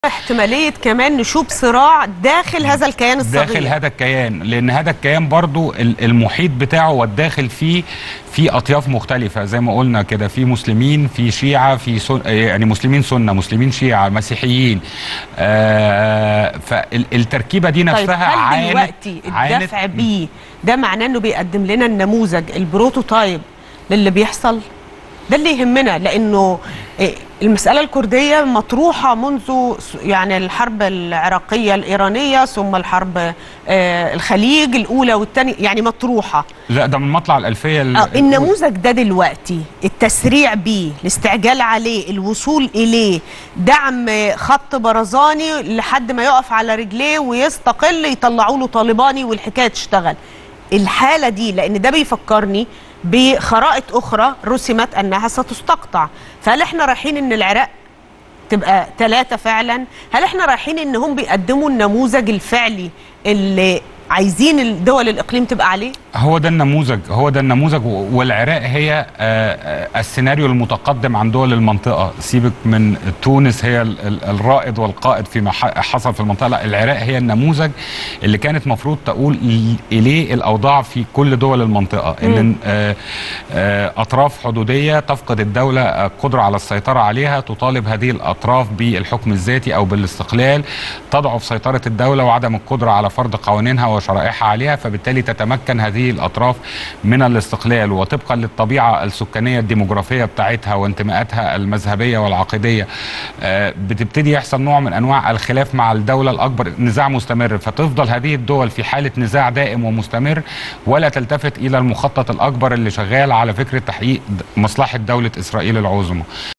احتمالية كمان نشوف صراع داخل هذا الكيان الصغير داخل هذا الكيان لان هذا الكيان برضو ال- المحيط بتاعه والداخل فيه في اطياف مختلفه زي ما قلنا كده في مسلمين في شيعه في سن يعني مسلمين سنه مسلمين شيعه مسيحيين آه فالتركيبه دي طيب نفسها هل عانت دلوقتي عانت الدفع بيه ده معناه انه بيقدم لنا النموذج البروتوتايب للي بيحصل ده اللي يهمنا لانه إيه، المسألة الكردية مطروحة منذ س- يعني الحرب العراقية الإيرانية ثم الحرب آه، الخليج الأولى والثانية يعني مطروحة لا ده من مطلع الالفيه ال- آه، النموذج ده دلوقتي التسريع بيه الاستعجال عليه الوصول إليه دعم خط برزاني لحد ما يقف على رجليه ويستقل يطلعوا له طالباني والحكاية تشتغل الحالة دي لأن ده بيفكرني بخرائط أخرى رسمت أنها ستستقطع فهل احنا رايحين أن العراق تبقى ثلاثة فعلا هل احنا رايحين ان هم بيقدموا النموذج الفعلي اللي عايزين الدول الإقليم تبقى عليه هو ده النموذج هو ده النموذج و- والعراق هي آه، آه، السيناريو المتقدم عن دول المنطقه سيبك من تونس هي ال- ال- الرائد والقائد فيما ح- حصل في المنطقه لا العراق هي النموذج اللي كانت مفروض تقول ل- اليه الاوضاع في كل دول المنطقه ان آه، آه، اطراف حدوديه تفقد الدوله القدره على السيطره عليها تطالب هذه الاطراف بالحكم الذاتي او بالاستقلال تضعف سيطره الدوله وعدم القدره على فرض قوانينها وشرائعها عليها فبالتالي تتمكن هذه الاطراف من الاستقلال وطبقا للطبيعه السكانيه الديموغرافيه بتاعتها وانتماءاتها المذهبيه والعقيديه آه، بتبتدي يحصل نوع من انواع الخلاف مع الدوله الاكبر نزاع مستمر فتفضل هذه الدول في حاله نزاع دائم ومستمر ولا تلتفت الى المخطط الاكبر اللي شغال على فكره تحقيق د- مصلحه دوله اسرائيل العظمى